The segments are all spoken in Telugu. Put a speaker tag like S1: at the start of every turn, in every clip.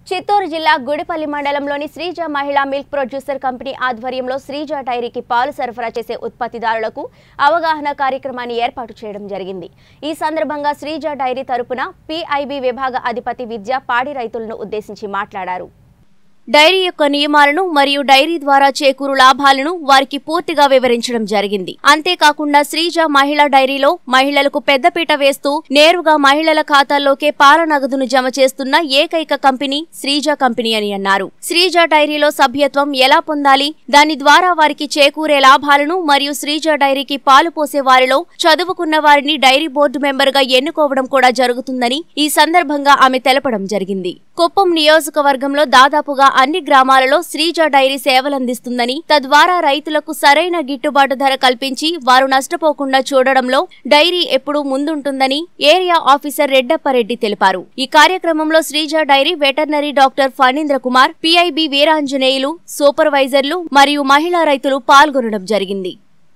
S1: చిత్తూరు జిల్లా గుడిపల్లి మండలంలోని శ్రీజ మహిళా మిల్క్ ప్రొడ్యూసర్ కంపెనీ ఆధ్వర్యంలో శ్రీజ డైరీకి పాలు సరఫరా చేసే ఉత్పత్తిదారులకు అవగాహన కార్యక్రమాన్ని ఏర్పాటు చేయడం జరిగింది ఈ సందర్భంగా శ్రీజ డైరీ తరపున పిఐబి విభాగ అధిపతి విద్య పాడి రైతులను ఉద్దేశించి మాట్లాడారు డైరీ యొక్క నియమాలను మరియు డైరీ ద్వారా చేకూరు లాభాలను వారికి పూర్తిగా వివరించడం జరిగింది అంతేకాకుండా శ్రీజ మహిళా డైరీలో మహిళలకు పెద్దపీట వేస్తూ నేరుగా మహిళల ఖాతాల్లోకే పాల నగదును జమ చేస్తున్న ఏకైక కంపెనీ శ్రీజ కంపెనీ అని అన్నారు శ్రీజ డైరీలో సభ్యత్వం ఎలా పొందాలి దాని ద్వారా వారికి చేకూరే లాభాలను మరియు శ్రీజ డైరీకి పాలు పోసే వారిలో చదువుకున్న వారిని డైరీ బోర్డు మెంబర్ గా ఎన్నుకోవడం కూడా జరుగుతుందని ఈ సందర్భంగా ఆమె తెలపడం జరిగింది కుప్పం నియోజకవర్గంలో దాదాపుగా అన్ని గ్రామాలలో శ్రీజ డైరీ సేవలందిస్తుందని తద్వారా రైతులకు సరైన గిట్టుబాటు ధర కల్పించి వారు నష్టపోకుండా చూడడంలో డైరీ ఎప్పుడూ ముందుంటుందని ఏరియా ఆఫీసర్ రెడ్డప్పారెడ్డి తెలిపారు ఈ కార్యక్రమంలో Sreeja dairy veterinary doctor Phanindra Kumar PIB Veeranjaneyulu సూపర్వైజర్లు మరియు మహిళా రైతులు పాల్గొనడం జరిగింది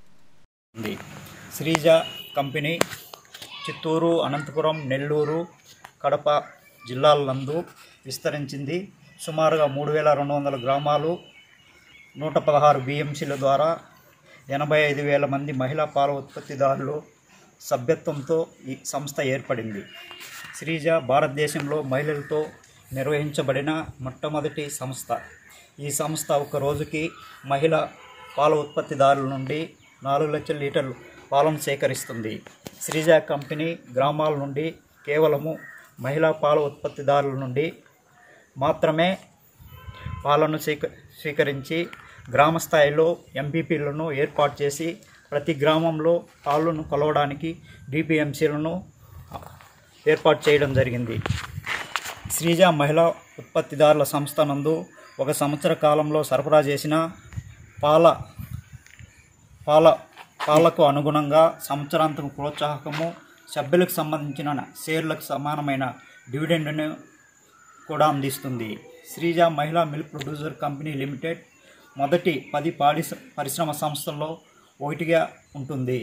S2: ఉంది శ్రీజ కంపెనీ చిత్తూరు అనంతపురం నెల్లూరు కడప జిల్లాలందు విస్తరించింది సుమారుగా మూడు వేల రెండు వందల గ్రామాలు నూట పదహారు బిఎంసీల ద్వారా ఎనభై ఐదు వేల మంది మహిళా పాల ఉత్పత్తిదారులు సభ్యత్వంతో ఈ సంస్థ ఏర్పడింది శ్రీజ భారతదేశంలో మహిళలతో నిర్వహించబడిన మొట్టమొదటి సంస్థ ఈ సంస్థ ఒక రోజుకి మహిళ పాల ఉత్పత్తిదారుల నుండి నాలుగు లక్షల లీటర్లు పాలను సేకరిస్తుంది శ్రీజ కంపెనీ గ్రామాల నుండి కేవలము మహిళా పాల ఉత్పత్తిదారుల నుండి మాత్రమే పాలను స్వీక స్వీకరించి గ్రామ స్థాయిలో ఎంపీపీలను ఏర్పాటు చేసి ప్రతి గ్రామంలో పాలను కొలవడానికి డిపిఎంసీలను ఏర్పాటు చేయడం జరిగింది శ్రీజ మహిళా ఉత్పత్తిదారుల సంస్థ నందు ఒక సంవత్సర కాలంలో సరఫరా చేసిన పాల పాల పాలకు అనుగుణంగా సంవత్సరాంతం ప్రోత్సాహకము సభ్యులకు సంబంధించిన షేర్లకు సమానమైన డివిడెండ్ను కూడా అందిస్తుంది శ్రీజ మహిళా మిల్క్ ప్రొడ్యూసర్ కంపెనీ లిమిటెడ్ మొదటి పది పాడి పరిశ్రమ సంస్థల్లో ఒకటిగా ఉంటుంది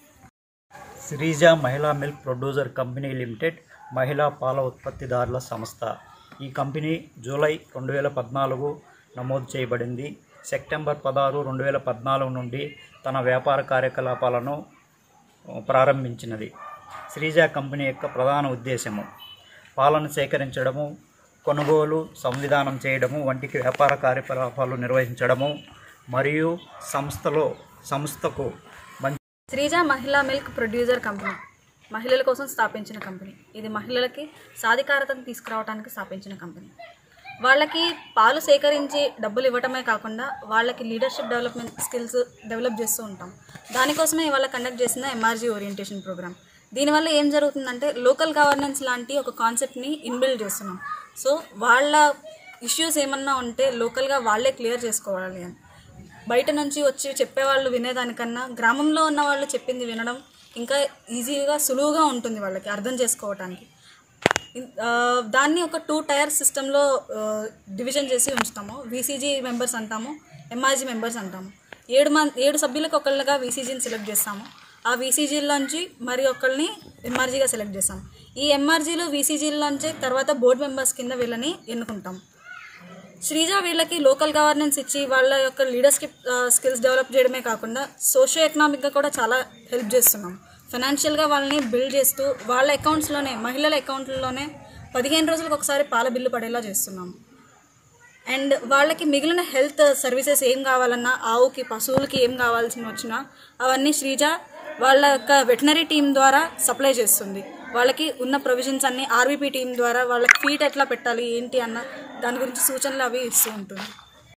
S2: శ్రీజ మహిళా మిల్క్ ప్రొడ్యూసర్ కంపెనీ లిమిటెడ్ మహిళా పాల ఉత్పత్తిదారుల సంస్థ ఈ కంపెనీ జూలై రెండు వేల పద్నాలుగు నమోదు చేయబడింది సెప్టెంబర్ పదహారు రెండు వేల పద్నాలుగు నుండి తన వ్యాపార కార్యకలాపాలను ప్రారంభించినది శ్రీజ కంపెనీ యొక్క ప్రధాన ఉద్దేశము పాలను సేకరించడము కొనుగోలు సంవిధానం చేయడము వంటి వ్యాపార కార్యకలాపాలు నిర్వహించడము మరియు సంస్థలో సంస్థకు మంచి
S3: శ్రీజ మహిళా మిల్క్ ప్రొడ్యూసర్ కంపెనీ మహిళల కోసం స్థాపించిన కంపెనీ ఇది మహిళలకి సాధికారతను తీసుకురావడానికి స్థాపించిన కంపెనీ వాళ్ళకి పాలు సేకరించి డబ్బులు ఇవ్వటమే కాకుండా వాళ్ళకి లీడర్షిప్ డెవలప్మెంట్ స్కిల్స్ డెవలప్ చేస్తూ ఉంటాం దానికోసమే ఇవాళ కండక్ట్ చేసిన ఎంఆర్జీ ఓరియంటేషన్ ప్రోగ్రామ్ దీనివల్ల ఏం జరుగుతుందంటే లోకల్ గవర్నెన్స్ లాంటి ఒక కాన్సెప్ట్ని ఇన్బిల్డ్ చేస్తున్నాం సో వాళ్ళ ఇష్యూస్ ఏమన్నా ఉంటే లోకల్గా వాళ్ళే క్లియర్ చేసుకోవాలి అని బయట నుంచి వచ్చి చెప్పేవాళ్ళు వినేదానికన్నా గ్రామంలో ఉన్న వాళ్ళు చెప్పింది వినడం ఇంకా ఈజీగా సులువుగా ఉంటుంది వాళ్ళకి అర్థం చేసుకోవటానికి ఇన్- ఆ, దాన్ని ఒక టూ టైర్ సిస్టంలో డివిజన్ చేసి ఉంచుతాము వీసీజీ మెంబర్స్ అంటాము ఎంఆర్జీ మెంబర్స్ అంటాము ఏడు మంది ఏడు సభ్యులకు ఒకళ్ళగా వీసీజీని సెలెక్ట్ చేస్తాము ఆ వీసీజీలోంచి మరి ఒకళ్ళని ఎంఆర్జీగా సెలెక్ట్ చేస్తాం ఈ ఎంఆర్జీలు వీసీజీలోంచి తర్వాత బోర్డు మెంబర్స్ కింద వీళ్ళని ఎన్నుకుంటాం శ్రీజ వీళ్ళకి లోకల్ గవర్నెన్స్ ఇచ్చి వాళ్ళ యొక్క లీడర్షిప్ స్కిల్స్ డెవలప్ చేయడమే కాకుండా సోషియో ఎకనామిక్గా కూడా చాలా హెల్ప్ చేస్తున్నాం ఫైనాన్షియల్గా వాళ్ళని బిల్డ్ చేస్తూ వాళ్ళ అకౌంట్స్లోనే మహిళల అకౌంట్లలోనే పదిహేను రోజులకు ఒకసారి పాల బిల్లు పడేలా చేస్తున్నాం అండ్ వాళ్ళకి మిగిలిన హెల్త్ సర్వీసెస్ ఏం కావాలన్నా ఆవుకి పశువులకి ఏం కావాల్సిన వచ్చినా అవన్నీ శ్రీజ వాళ్ళ యొక్క వెటనరీ టీం ద్వారా సప్లై చేస్తుంది వాళ్ళకి ఉన్న ప్రొవిజన్స్ అన్ని ఆర్వీపీ టీం ద్వారా వాళ్ళకి ఫీట్ ఎట్లా పెట్టాలి ఏంటి అన్న దాని గురించి సూచనలు అవి ఇస్తూ ఉంటుంది